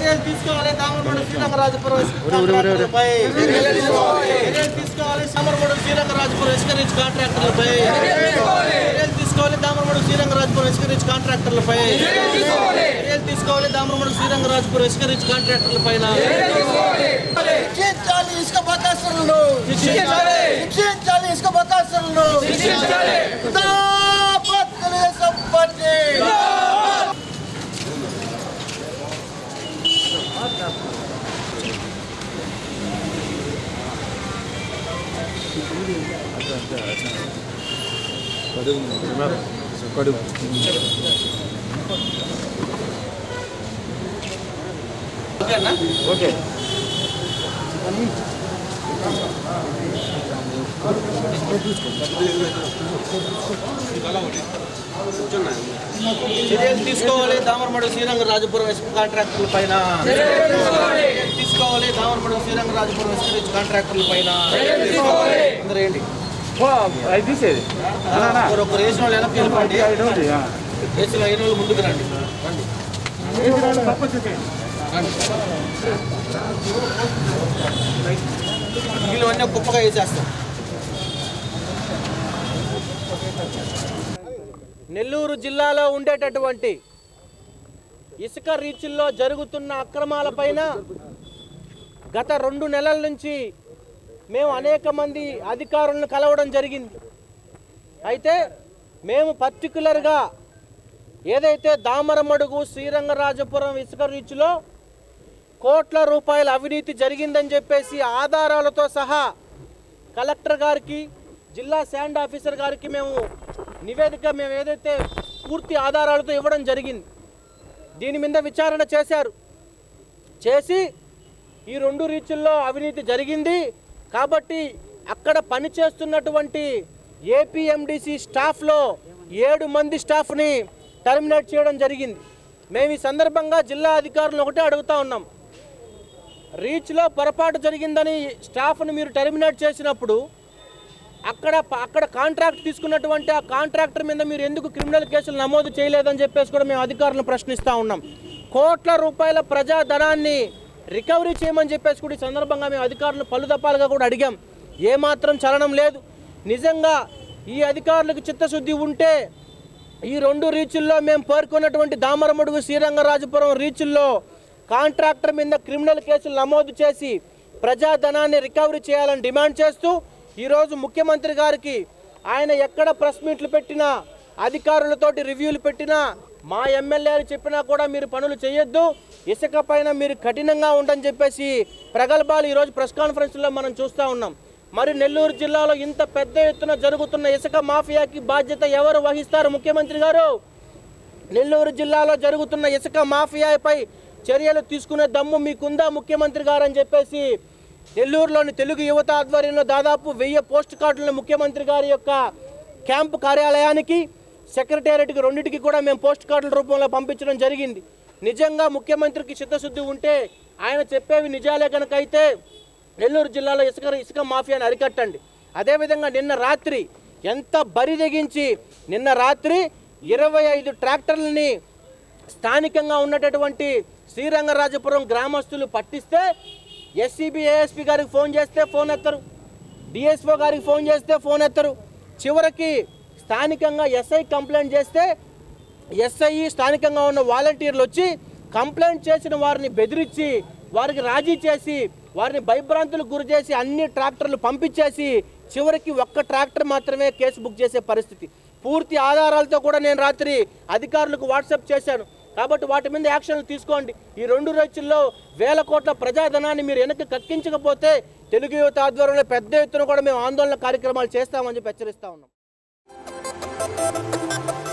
చర్యలు తీసుకోవాలి దామరమడు శ్రీరంగరాజపురం కాంట్రాక్టర్లపై చర్యలు తీసుకోవాలి సమరమడు శ్రీరంగరాజపురం ఇసుక రీచ్ కాంట్రాక్టర్లపై చర్యలు తీసుకోవాలి దామరమడు శ్రీరంగరాజపురం ఇసుక రీచ్ కాంట్రాక్టర్లపై చర్యలు తీసుకోవాలి దామరమడు శ్రీరంగరాజపురం ఇసుక రీచ్ కాంట్రాక్టర్ల పైన శిక్షించాలి ఇసుక బకాసురులను శిక్షించాలి ఇసుక బకాసురులను జిందాబాద్ తెలుగుదేశం పార్టీ ఓకేనా చర్యలు తీసుకోవాలి దామరమడు శ్రీరంగ రాజపురం ఇసుక కాంట్రాక్టర్ల పైన చర్యలు తీసుకోవాలి దామరమడు శ్రీరంగ రాజపురం ఇసుక రీచ్ కాంట్రాక్టర్ల పైన అందరూ ఏంటి అది తీసేది ఒకరు వేసిన వాళ్ళు వెనక్కి వెళ్ళిపోండి వేసిన అయిన వాళ్ళు ముందుకు రండి రండి వీళ్ళవన్నీ కుప్పగా వేసేస్తాం నెల్లూరు జిల్లాలో ఉండేటటువంటి ఇసుక రీచుల్లో జరుగుతున్న అక్రమాలపైన గత రెండు నెలల నుంచి మేము అనేక మంది అధికారులను కలవడం జరిగింది అయితే మేము పర్టికులర్గా ఏదైతే దామరమడుగు శ్రీరంగరాజపురం ఇసుక రీచ్లో కోట్ల రూపాయల అవినీతి జరిగిందని చెప్పేసి ఆధారాలతో సహా కలెక్టర్ గారికి జిల్లా శాండ్ ఆఫీసర్ గారికి మేము నివేదిక మేము ఏదైతే పూర్తి ఆధారాలతో ఇవ్వడం జరిగింది దీని మీద విచారణ చేశారు చేసి ఈ రెండు రీచుల్లో అవినీతి జరిగింది కాబట్టి అక్కడ పనిచేస్తున్నటువంటి ఏపీఎండిసి స్టాఫ్లో ఏడు మంది స్టాఫ్ని టర్మినేట్ చేయడం జరిగింది మేము ఈ సందర్భంగా జిల్లా అధికారులను ఒకటే అడుగుతా ఉన్నాం రీచ్లో పొరపాటు జరిగిందని స్టాఫ్ను మీరు టర్మినేట్ చేసినప్పుడు అక్కడ అక్కడ కాంట్రాక్ట్ తీసుకున్నటువంటి ఆ కాంట్రాక్టర్ మీద మీరు ఎందుకు క్రిమినల్ కేసులు నమోదు చేయలేదని చెప్పేసి కూడా మేము అధికారులను ప్రశ్నిస్తూ ఉన్నాం కోట్ల రూపాయల ప్రజాధనాన్ని రికవరీ చేయమని చెప్పేసి కూడా ఈ సందర్భంగా మేము అధికారులను పలుదపాలుగా కూడా అడిగాం ఏమాత్రం చలనం లేదు నిజంగా ఈ అధికారులకు చిత్తశుద్ధి ఉంటే ఈ రెండు రీచుల్లో మేము పేర్కొన్నటువంటి దామరమడుగు శ్రీరంగరాజపురం రీచుల్లో కాంట్రాక్టర్ మీద క్రిమినల్ కేసులు నమోదు చేసి ప్రజాధనాన్ని రికవరీ చేయాలని డిమాండ్ చేస్తూ ఈరోజు ముఖ్యమంత్రి గారికి ఆయన ఎక్కడ ప్రెస్ మీట్లు పెట్టినా అధికారులతోటి రివ్యూలు పెట్టినా మా ఎమ్మెల్యేలు చెప్పినా కూడా మీరు పనులు చేయొద్దు ఇసుక పైన మీరు కఠినంగా ఉండని చెప్పేసి ప్రగల్భాలు ఈరోజు ప్రెస్ కాన్ఫరెన్స్లో మనం చూస్తూ ఉన్నాం మరి నెల్లూరు జిల్లాలో ఇంత పెద్ద ఎత్తున జరుగుతున్న ఇసుక మాఫియాకి బాధ్యత ఎవరు వహిస్తారు ముఖ్యమంత్రి గారు నెల్లూరు జిల్లాలో జరుగుతున్న ఇసుక మాఫియాపై చర్యలు తీసుకునే దమ్ము మీకుందా ముఖ్యమంత్రి గారు అని చెప్పేసి నెల్లూరులోని తెలుగు యువత ఆధ్వర్యంలో దాదాపు వెయ్యి పోస్ట్ కార్డులను ముఖ్యమంత్రి గారి యొక్క క్యాంపు కార్యాలయానికి సెక్రటేరియట్కి రెండింటికి కూడా మేము పోస్ట్ కార్డుల రూపంలో పంపించడం జరిగింది నిజంగా ముఖ్యమంత్రికి చిత్తశుద్ధి ఉంటే ఆయన చెప్పేవి నిజాలే కనుక అయితే నెల్లూరు జిల్లాలో ఇసుక ఇసుక మాఫియాని అరికట్టండి అదేవిధంగా నిన్న రాత్రి ఎంత బరి తెగించి నిన్న రాత్రి ఇరవై ఐదు ట్రాక్టర్లని స్థానికంగా ఉన్నటువంటి శ్రీరంగరాజపురం గ్రామస్తులు పట్టిస్తే ఎస్సీబీ ఏఎస్పీ గారికి ఫోన్ చేస్తే ఫోన్ ఎత్తరు డిఎస్ఓ గారికి ఫోన్ చేస్తే ఫోన్ ఎత్తరు చివరికి స్థానికంగా ఎస్ఐ కంప్లైంట్ చేస్తే ఎస్ఐ స్థానికంగా ఉన్న వాలంటీర్లు వచ్చి కంప్లైంట్ చేసిన వారిని బెదిరించి వారికి రాజీ చేసి వారిని భయభ్రాంతులకు గురి చేసి అన్ని ట్రాక్టర్లు పంపించేసి చివరికి ఒక్క ట్రాక్టర్ మాత్రమే కేసు బుక్ చేసే పరిస్థితి పూర్తి ఆధారాలతో కూడా నేను రాత్రి అధికారులకు వాట్సాప్ చేశాను కాబట్టి వాటి మీద యాక్షన్లు తీసుకోండి ఈ రెండు రోజుల్లో వేల కోట్ల ప్రజాధనాన్ని మీరు వెనక్కి కక్కించకపోతే తెలుగు యువత ఆధ్వర్యంలో పెద్ద ఎత్తున కూడా మేము ఆందోళన కార్యక్రమాలు చేస్తామని చెప్పి హెచ్చరిస్తా ఉన్నాం